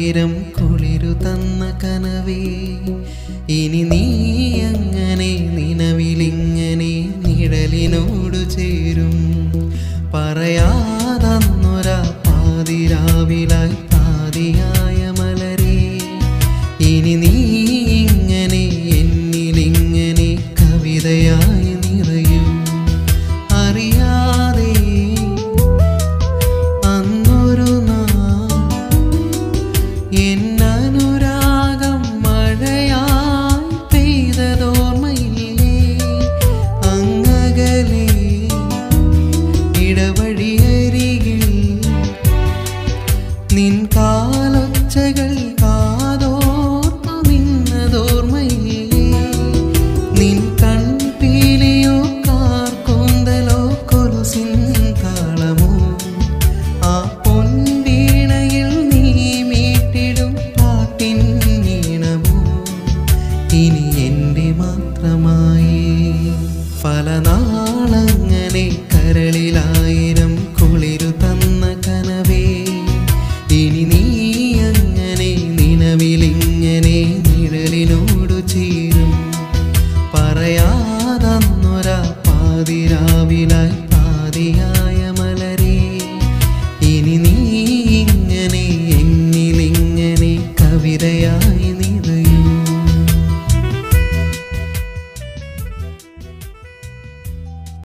കരളിലായിരം കുളിരു തന്ന കനവേ ഇനി നീ അങ്ങനെ നിലവിലിങ്ങനെ നിഴലിനോട് ചേരും പറയാതന്നൊരാ പാതിരാവിലായി പാതിയായ മലരേ ഇനി നീ ഇങ്ങനെ എന്നിലിങ്ങനെ കവിതയായി നിറയും അറിയാതെ അന്നൊരു നാൾ എന്നനുരാഗം മഴയായി പെയ്തതോർമ്മയില്ലേ അങ്ങകലെ ഇടവഴിയരികിൽ നിൻ കാലൊച്ചകൾ കാതോർത്തു നിന്നതോർമ്മയില്ലേ നിൻ കൺപീലിയോ കാർക്കൂന്തലോ കൊലുസിൻ താളമോ ആ പൊൻവീണയിൽ നീ മീട്ടിടും പാട്ടിൻ ഈണമോ ഇനി എൻ്റെ മാത്രമായി പല നാളങ്ങനെ കരളിലായിരം കുളിരു തന്ന കനവേ ഇനി നീ അങ്ങനെ നിലവിലിങ്ങനെ നിഴലിനോടു ചേരും പറയാതന്നൊരാ പാതിരാവിലായി